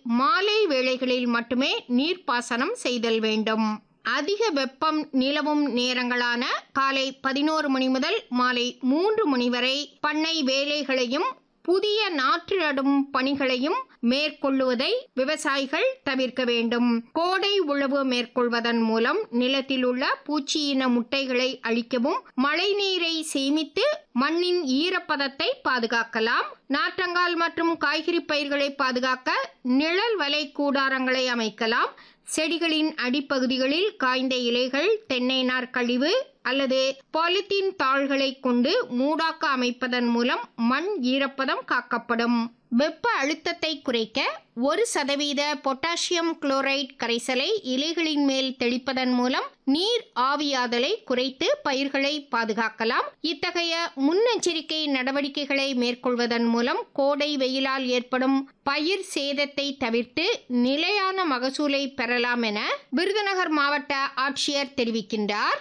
மாலை வேளைகளில் மட்டுமே நீர்ப்பாசனம் செய்தல் வேண்டும் அதிக வெப்பம் நிலவும் நேரங்களான காலை பதினோரு மணி முதல் மாலை மூன்று மணி வரை பண்ணை வேலைகளையும் புதிய நாற்று நடும் பணிகளையும் மேற்கொள்ளுவதை விவசாயிகள் தவிர்க்க வேண்டும் கோடை உழவு மேற்கொள்வதன் மூலம் நிலத்தில் உள்ள பூச்சியின முட்டைகளை அழிக்கவும் மழைநீரை சேமித்து மண்ணின் ஈரப்பதத்தை பாதுகாக்கலாம் நாற்றங்கால் மற்றும் காய்கறி பயிர்களை பாதுகாக்க நிழல் வலை கூடாரங்களை அமைக்கலாம் செடிகளின் அடிப்பகுதிகளில் காய்ந்த இலைகள் தென்னை நார் கழிவு அல்லது பாலித்தீன் தாள்களை கொண்டு மூடாக்க அமைப்பதன் மூலம் மண் ஈரப்பதம் காக்கப்படும் வெப்ப அழுத்தத்தை குறைக்க ஒரு சதவீத பொட்டாசியம் குளோரைட் கரைசலை இலைகளின் மேல் தெளிப்பதன் மூலம் நீர் ஆவியாதலை குறைத்து பயிர்களை பாதுகாக்கலாம் இத்தகைய முன்னெச்சரிக்கை நடவடிக்கைகளை மேற்கொள்வதன் மூலம் கோடை வெயிலால் ஏற்படும் பயிர் சேதத்தை தவிர்த்து நிலையான மகசூலை பெறலாம் என விருதுநகர் மாவட்ட ஆட்சியர் தெரிவிக்கின்றார்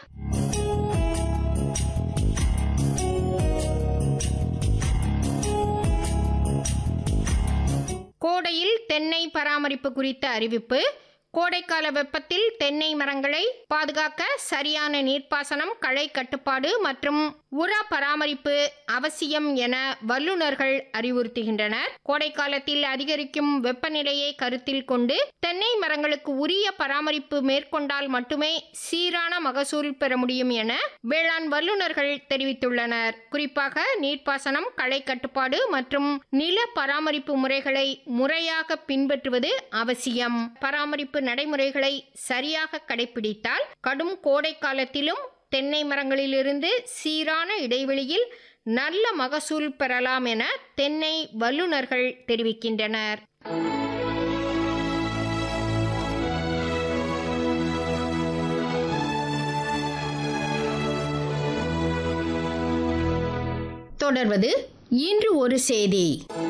கோடையில் தென்னை பராமரிப்பு குறித்த அறிவிப்பு கோடைக்கால வெப்பத்தில் தென்னை மரங்களை பாதுகாக்க சரியான நீர்ப்பாசனம் களை கட்டுப்பாடு மற்றும் உர பராமரிப்பு அவசியம் என வல்லுநர்கள் அறிவுறுத்துகின்றனர் கோடைக்காலத்தில் அதிகரிக்கும் வெப்பநிலையை கருத்தில் கொண்டு தென்னை மரங்களுக்கு உரிய பராமரிப்பு மேற்கொண்டால் மட்டுமே சீரான மகசூல் பெற முடியும் என வேளாண் வல்லுநர்கள் தெரிவித்துள்ளனர் குறிப்பாக நீர்ப்பாசனம் களை கட்டுப்பாடு மற்றும் நில பராமரிப்பு முறைகளை முறையாக பின்பற்றுவது அவசியம் பராமரிப்பு நடைமுறைகளை சரியாக கடைபிடித்தால் கடும் கோடை காலத்திலும் தென்னை மரங்களிலிருந்து சீரான இடைவெளியில் நல்ல மகசூல் பெறலாம் என தென்னை வல்லுநர்கள் தெரிவிக்கின்றனர் தொடர்வது இன்று ஒரு செய்தி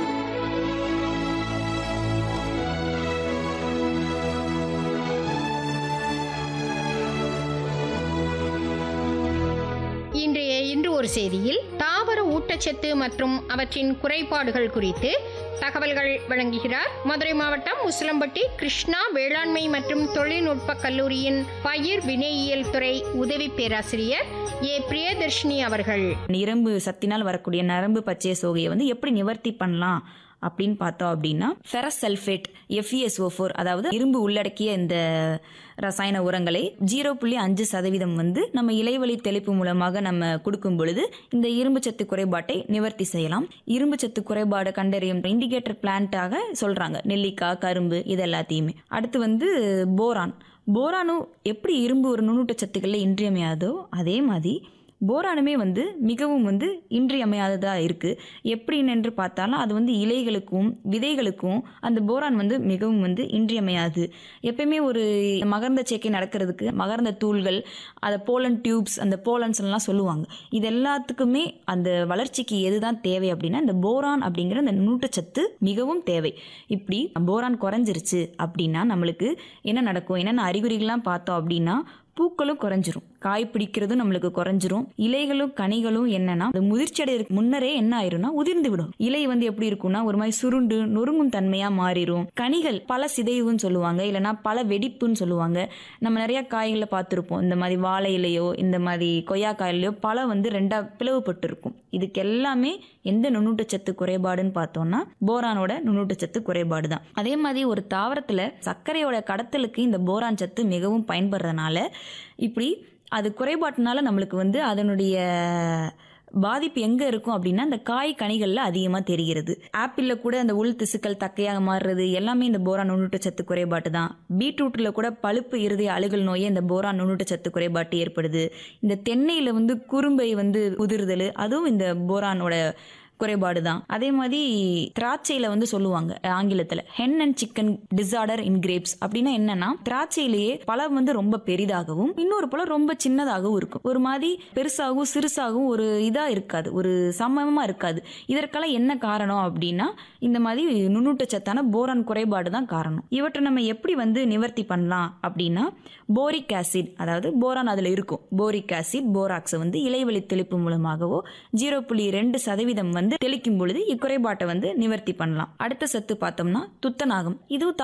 இன்றைய இன்று ஒரு செய்தியில் தாவர ஊட்டச்சத்து மற்றும் அவற்றின் குறைபாடுகள் குறித்து தகவல்கள் வழங்குகிறார் மதுரை மாவட்டம் உசிலம்பட்டி கிருஷ்ணா வேளாண்மை மற்றும் தொழில்நுட்ப கல்லூரியின் பயிர் வினையியல் துறை உதவி பேராசிரியர் ஏ பிரியதர்ஷினி அவர்கள் இரும்பு சத்தினால் வரக்கூடிய நரம்பு பச்சை சோகையை வந்து எப்படி நிவர்த்தி பண்ணலாம் அப்படின்னு பார்த்தோம் அப்படின்னா ஃபெரஸ் சல்ஃபேட் எஃப்இஎஸ்ஓ ஃபோர் அதாவது இரும்பு உள்ளடக்கிய இந்த ரசாயன உரங்களை ஜீரோ புள்ளி அஞ்சு சதவீதம் வந்து நம்ம இலைவழி தெளிப்பு மூலமாக நம்ம கொடுக்கும் பொழுது இந்த இரும்பு சத்து குறைபாட்டை நிவர்த்தி செய்யலாம் இரும்பு சத்து குறைபாடு கண்டறியும் இண்டிகேட்டர் பிளான்ட்டாக சொல்றாங்க நெல்லிக்காய் கரும்பு இது எல்லாத்தையுமே அடுத்து வந்து போரான் போரானும் எப்படி இரும்பு ஒரு நுண்ணூட்ட சத்துக்களில் இன்றியமையாதோ அதே மாதிரி போரானுமே வந்து மிகவும் வந்து இன்றியமையாததாக இருக்குது எப்படின்னு என்று பார்த்தாலும் அது வந்து இலைகளுக்கும் விதைகளுக்கும் அந்த போரான் வந்து மிகவும் வந்து இன்றியமையாது எப்பயுமே ஒரு மகர்ந்த சேர்க்கை நடக்கிறதுக்கு மகர்ந்த தூள்கள் அதை போலன் டியூப்ஸ் அந்த போலன்ஸ் எல்லாம் சொல்லுவாங்க இது எல்லாத்துக்குமே அந்த வளர்ச்சிக்கு எதுதான் தேவை அப்படின்னா இந்த போரான் அப்படிங்கிற அந்த நுண்ணூட்டச்சத்து மிகவும் தேவை இப்படி போரான் குறைஞ்சிருச்சு அப்படின்னா நம்மளுக்கு என்ன நடக்கும் என்னென்ன அறிகுறிகள்லாம் பார்த்தோம் அப்படின்னா பூக்களும் குறைஞ்சிரும் காய் பிடிக்கிறதும் நம்மளுக்கு குறைஞ்சிரும் இலைகளும் கனிகளும் என்னன்னா அது முதிர்ச்சி அடைறதுக்கு முன்னரே என்ன ஆயிரும்னா உதிர்ந்து விடும் இலை வந்து எப்படி இருக்கும்னா ஒரு மாதிரி சுருண்டு நொறுங்கும் தன்மையா மாறிடும் கனிகள் பல சிதைவுன்னு சொல்லுவாங்க இல்லைன்னா பல வெடிப்புன்னு சொல்லுவாங்க நம்ம நிறைய காய்களை பார்த்துருப்போம் இந்த மாதிரி வாழை இலையோ இந்த மாதிரி கொய்யாக்காயிலையோ பல வந்து ரெண்டா பிளவுபட்டு இருக்கும் இதுக்கு எல்லாமே எந்த நுண்ணூட்டச்சத்து குறைபாடுன்னு பார்த்தோம்னா போரானோட நுண்ணூட்டச்சத்து குறைபாடு தான் அதே மாதிரி ஒரு தாவரத்துல சர்க்கரையோட கடத்தலுக்கு இந்த போரான் சத்து மிகவும் பயன்படுறதுனால இப்படி அது குறைபாட்டுனால நம்மளுக்கு வந்து அதனுடைய பாதிப்பு எங்கே இருக்கும் அப்படின்னா இந்த காய் கனிகளில் அதிகமாக தெரிகிறது ஆப்பிளில் கூட அந்த உள் திசுக்கள் தக்கையாக மாறுறது எல்லாமே இந்த போரான் நுண்ணூட்டச்சத்து குறைபாட்டு தான் பீட்ரூட்டில் கூட பழுப்பு இருதய அழுகல் நோயே இந்த போரான் நுண்ணூட்டச்சத்து குறைபாட்டு ஏற்படுது இந்த தென்னையில் வந்து குறும்பை வந்து உதிர்தல் அதுவும் இந்த போரானோட குறைபாடு தான் அதே மாதிரி திராட்சையில வந்து சொல்லுவாங்க ஆங்கிலத்துல hen and chicken disorder in grapes அப்படின்னா என்னன்னா திராட்சையிலேயே பழம் வந்து ரொம்ப பெரிதாகவும் இன்னொரு பழம் ரொம்ப சின்னதாகவும் இருக்கும் ஒரு மாதிரி பெருசாகவும் சிறுசாகவும் ஒரு இதா இருக்காது ஒரு சமமா இருக்காது இதற்கெல்லாம் என்ன காரணம் அப்படின்னா இந்த மாதிரி நுண்ணூட்டச்சத்தான போரான் குறைபாடு தான் காரணம் இவற்றை நம்ம எப்படி வந்து நிவர்த்தி பண்ணலாம் அப்படின்னா போரிக் ஆசிட் அதாவது போரான் அதில் இருக்கும் போரிக் ஆசிட் போராக்ஸை வந்து இலைவழி தெளிப்பு மூலமாகவோ ஜீரோ புள்ளி ரெண்டு சதவீதம் வந்து தெளிக்கும் பொழுது இக்குறைபாட்டை வந்து நிவர்த்தி பண்ணலாம் அடுத்த சத்து பார்த்தோம்னா துத்தநாகம் இது